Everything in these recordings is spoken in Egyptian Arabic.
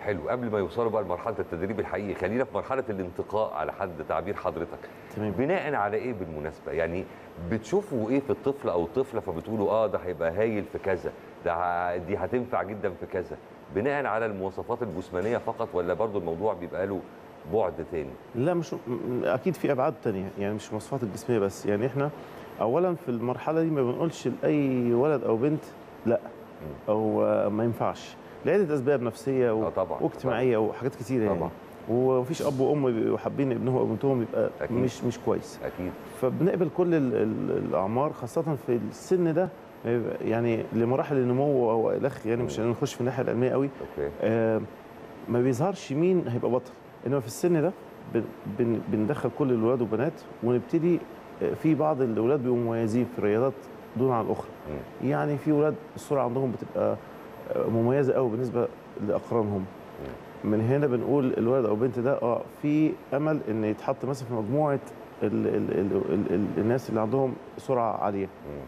حلو قبل ما يوصلوا بقى لمرحله التدريب الحقيقي خلينا في مرحله الانتقاء على حد تعبير حضرتك تمام. بناء على ايه بالمناسبه يعني بتشوفوا ايه في الطفل او الطفله فبتقولوا اه ده هيبقى هايل في كذا ده ه- دي هتنفع جدا في كذا بناء على المواصفات الجسمانيه فقط ولا برضو الموضوع بيبقى له بعد تاني لا مش م- اكيد في ابعاد تانية يعني مش المواصفات الجسميه بس يعني احنا اولا في المرحله دي ما بنقولش لاي ولد او بنت لا او آه، ما ينفعش لعده اسباب نفسيه و... آه طبعاً، واجتماعيه وحاجات كتيره يعني طبعاً. ومفيش اب وام بيبقوا حابين ابنهم او بنتهم يبقى أكيد. مش مش كويس اكيد فبنقبل كل ال- ال- الاعمار خاصه في السن ده يعني لمراحل النمو او الخ يعني مش هنخش في الناحيه العلميه قوي اوكي آه، ما بيظهرش مين هيبقى بطل انما في السن ده بن- بن- بندخل كل الولاد والبنات ونبتدي آه، في بعض الاولاد بيبقوا مميزين في الرياضات دون عن الاخرى يعني في ولاد السرعه عندهم بتبقى آه، مميزه قوي بالنسبه لاقرانهم من هنا بنقول الولد او البنت ده اه في امل ان يتحط مثلا في مجموعه ال ال ال ال ال الناس اللي عندهم سرعه عاليه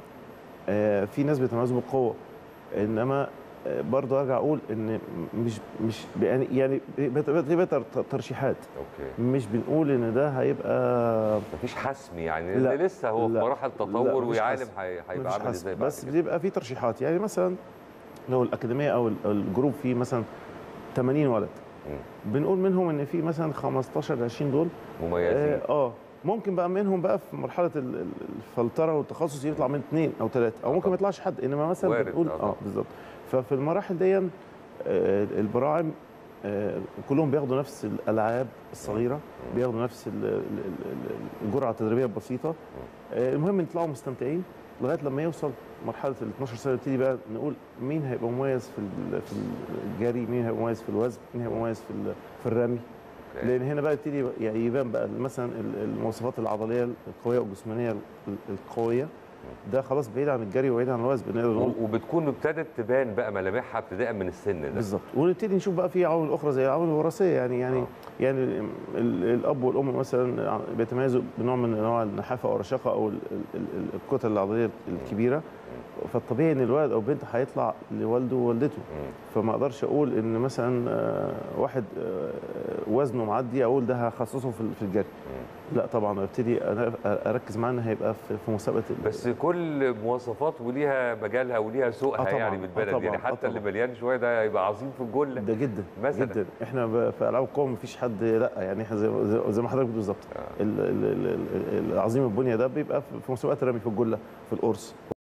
آه، في ناس بيتميزوا بالقوه انما آه، برضه ارجع اقول ان مش مش يعني يعني بت- بت- بت- ترشيحات اوكي مش بنقول ان ده هيبقى مفيش حسم يعني لا. اللي لسه هو في لا. مراحل لا، تطور مفيش ويعلم حسم. هي- هيبقى مفيش عامل حسم. ازاي بعد بس كده. بيبقى في ترشيحات يعني مثلا لو الاكاديميه او ال- الجروب فيه مثلا 80 ولد بنقول منهم ان في مثلا 15 ل 20 دول مميزين اه, آه ممكن بقى منهم بقى في مرحله ال- ال- الفلتره والتخصص يطلع من اثنين او ثلاثه او ممكن ما يطلعش حد انما مثلا وارد، بنقول آه طبعاً. اه بالظبط ففي المراحل دي آه البراعم آه كلهم بياخدوا نفس الالعاب الصغيره بياخدوا نفس ال- ال- ال- الجرعه التدريبيه البسيطه آه المهم يطلعوا مستمتعين لغايه لما يوصل مرحله ال 12 سنه نبتدي بقى نقول مين هيبقى مميز في ال- في الجري مين هيبقى مميز في الوزن مين هيبقى مميز في ال- في الرمي أوكي. لان هنا بقى يبتدي يعني يبان بقى مثلا ال- المواصفات العضليه القويه والجسمانيه ال- القويه ده خلاص بعيد عن الجري وبعيد عن الوزن بنقدر نقول و- وبتكون ابتدت تبان بقى ملامحها ابتداء من السن ده بالظبط ونبتدي نشوف بقى في عوامل اخرى زي العوامل الوراثيه يعني يعني آه. يعني ال- الاب والام مثلا بيتميزوا بنوع من انواع النحافه او الرشاقه او ال- ال- ال- الكتل العضليه الكبيره فالطبيعي ان الولد او البنت هيطلع لوالده ووالدته فما اقدرش اقول ان مثلا آه، واحد آه، وزنه معدي اقول ده هخصصه في ال- في الجري لا طبعا ابتدي أنا- اركز معاه ان هيبقى في في مسابقه ال- بس كل مواصفات وليها مجالها وليها سوقها آه طبعاً، يعني آه بالبلد طبعاً، يعني آه حتى اللي طبعاً. مليان شويه ده يبقى عظيم في الجله ده جدا مثلاً. جدا احنا ب- في العاب القوه مفيش حد لا يعني احنا زي, زي- زي ما حضرتك بتقول بالظبط ال- ال- ال- ال- العظيم البنيه ده بيبقى في في مسابقات الرمي في الجله في القرص